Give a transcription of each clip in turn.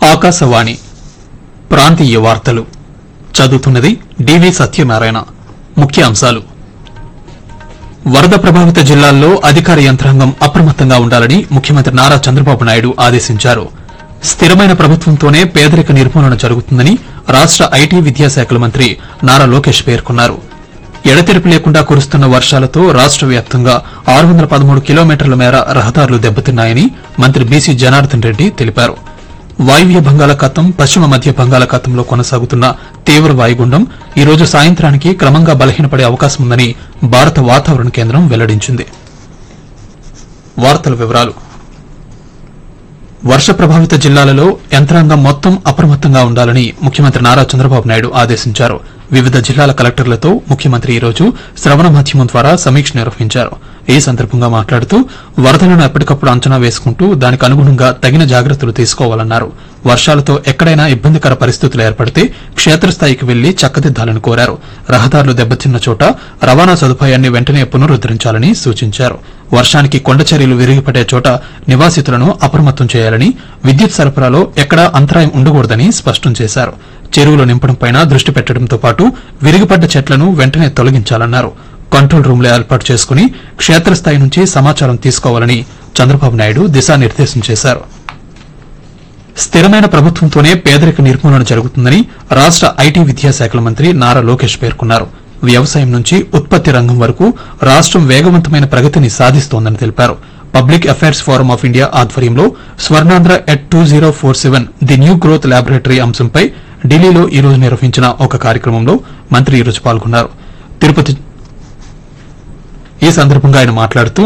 ఆకాశవాణి ప్రాంతీయ వార్తలు చదువుతున్నది డివి సత్యనారాయణ ముఖ్య అంశాలు వరద ప్రభావిత జిల్లాల్లో అధికార యంత్రాంగం అప్రమత్తంగా ఉండాలని ముఖ్యమంత్రి నారా చంద్రబాబు నాయుడు ఆదేశించారు స్థిరమైన ప్రభుత్వంతోనే పేదరిక నిర్మూలన జరుగుతుందని రాష్ట ఐటీ విద్యాశాఖల మంత్రి నారా లోకేష్ పేర్కొన్నారు ఎడతెరిపి లేకుండా కురుస్తున్న వర్షాలతో రాష్ట వ్యాప్తంగా ఆరు వందల పదమూడు కిలోమీటర్ల మేర రహదారులు దెబ్బతిన్నాయని మంత్రి బీసీ జనార్దన్ రెడ్డి తెలిపారు వాయువ్య బంగాళాఖాతం పశ్చిమ మధ్య బంగాళాఖాతంలో కొనసాగుతున్న తీవ్ర వాయుగుండం ఈ రోజు సాయంత్రానికి క్రమంగా బలహీనపడే అవకాశం ఉందని భారత వాతావరణ కేంద్రం వెల్లడించింది వార్తల వివరాలు వర్ష ప్రభావిత జిల్లాలలో యంత్రాంగం మొత్తం అప్రమత్తంగా ఉండాలని ముఖ్యమంత్రి నారా చంద్రబాబు నాయుడు ఆదేశించారు వివిధ జిల్లాల కలెక్టర్లతో ముఖ్యమంత్రి ఈ రోజు శ్రవణ మాధ్యమం ద్వారా సమీక్ష నిర్వహించారు ఈ సందర్భంగా మాట్లాడుతూ వరదలను ఎప్పటికప్పుడు అంచనా వేసుకుంటూ దానికి అనుగుణంగా తగిన జాగ్రత్తలు తీసుకోవాలన్నారు వర్షాలతో ఎక్కడైనా ఇబ్బందికర పరిస్థితులు ఏర్పడితే క్షేత్రస్థాయికి వెళ్లి చక్కదిద్దాలని కోరారు రహదారులు దెబ్బతిన్న చోట రవాణా సదుపాయాన్ని వెంటనే పునరుద్దరించాలని సూచించారు వర్షానికి కొండ చర్యలు విరిగిపడే చోట నివాసితులను అప్రమత్తం చేయాలని విద్యుత్ సరఫరాలో ఎక్కడా అంతరాయం ఉండకూడదని స్పష్టం చేశారు చెరువులు నింపడంపై దృష్టి పెట్టడంతో పాటు విరిగిపడ్డ చెట్లను వెంటనే తొలగించాలన్నారు కంట్రోల్ రూమ్లు ఏర్పాటు చేసుకుని క్షేత్రస్థాయి నుంచి సమాచారం తీసుకోవాలని చంద్రబాబు నాయుడు దిశానిర్దేశం చేశారు స్థిరమైన ప్రభుత్వంతోనే పేదరిక నిర్మూలన జరుగుతుందని రాష్ట ఐటీ విద్యాశాఖల మంత్రి నారా లోకేష్ పేర్కొన్నారు వ్యవసాయం నుంచి ఉత్పత్తి రంగం వరకు రాష్టం వేగవంతమైన ప్రగతిని సాధిస్తోందని తెలిపారు public affairs forum of India ఆధ్వర్యంలో Swarnandhra at two zero four seven the new growth laboratory అంశంపై ఢిల్లీలో ఈ రోజు నిర్వహించిన ఒక కార్యక్రమంలో మంత్రి ఈ రోజు పాల్గొన్నారు తిరుపతి ఈ సందర్భంగా ఆయన మాట్లాడుతూ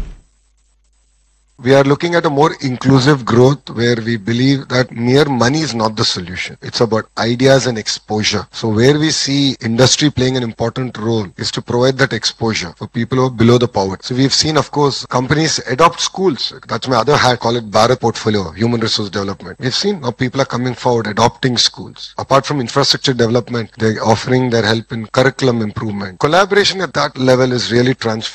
We are looking at a more inclusive growth where we believe that mere money is not the solution. It's about ideas and exposure. So where we see industry playing an important role is to provide that exposure for people who are below the poverty. So we've seen, of course, companies adopt schools. That's my other hat, call it Bharat portfolio, human resource development. We've seen now people are coming forward adopting schools. Apart from infrastructure development, they're offering their help in curriculum improvement. Collaboration at that level is really transforming